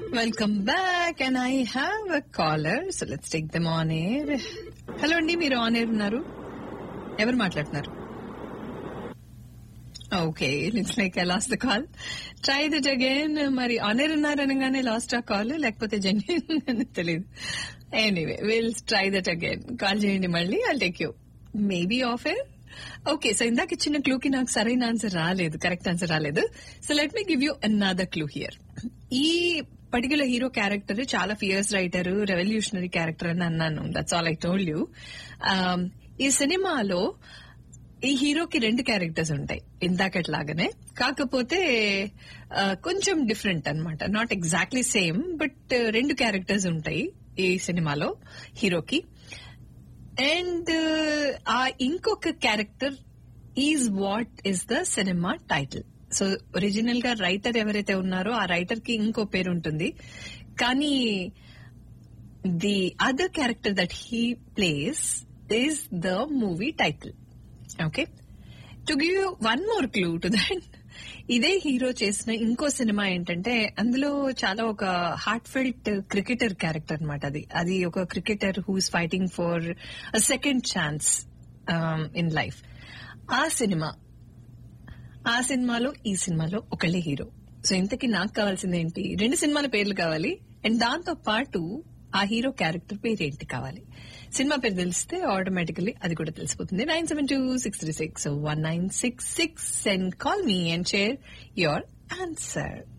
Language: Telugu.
welcome back and I have a caller so let's take them on air hello అండి మీరు ఆన్ ఎయిర్ ఉన్నారు ఎవరు మాట్లాడుతున్నారు okay looks like I lost the call try that again మరి ఆన్ ఎయిర్ ఉన్నారు అనగానే లాస్ట్ ఆ కాల్ లేకపోతే జెన్యున్ తెలియదు anyway will try that again call చేయండి మళ్ళీ I take you maybe off air okay so ఇందాక ఇచ్చిన క్లూకి నాకు సరైన ఆన్సర్ రాలేదు కరెక్ట్ ఆన్సర్ రాలేదు so let me give you another clue here ఈ పర్టికులర్ హీరో క్యారెక్టర్ చాలా ఫియర్స్ రైటర్ రెవల్యూషనరీ క్యారెక్టర్ అని అన్నాను that's all I told you ఈ సినిమాలో ఈ హీరోకి రెండు క్యారెక్టర్స్ ఉంటాయి ఇందాకట్లాగానే కాకపోతే ఆ, కొంచెం డిఫరెంట్ అన్నమాట నాట్ ఎగ్జాక్ట్లీ సేమ్ బట్ రెండు క్యారెక్టర్స్ ఉంటాయి ఈ సినిమాలో హీరోకి అండ్ ఆ ఇంకొక character is what is the cinema title so original గా రైటర్ ఎవరైతే ఉన్నారో ఆ రైటర్ కి ఇంకో పేరు ఉంటుంది కానీ the other character that he plays is the movie title okay to give you one more clue to that ఇదే హీరో చేసిన ఇంకో సినిమా ఏంటంటే అందులో చాలా ఒక హార్ట్ ఫిల్ట్ క్రికెటర్ క్యారెక్టర్ అన్నమాట అది అది ఒక cricketer who's fighting for second chance in life ఆ సినిమా ఆ సినిమాలో ఈ సినిమాలో ఒకళ్ళే హీరో సో ఇంతకీ నాకు కావాల్సింది ఏంటి రెండు సినిమాల పేర్లు కావాలి అండ్ దాంతో పాటు ఆ హీరో క్యారెక్టర్ పేరు ఏంటి కావాలి సినిమా పేరు తెలిస్తే ఆటోమేటికలీ అది కూడా తెలిసిపోతుంది nine seven two six three six one nine six six and call me and share your answer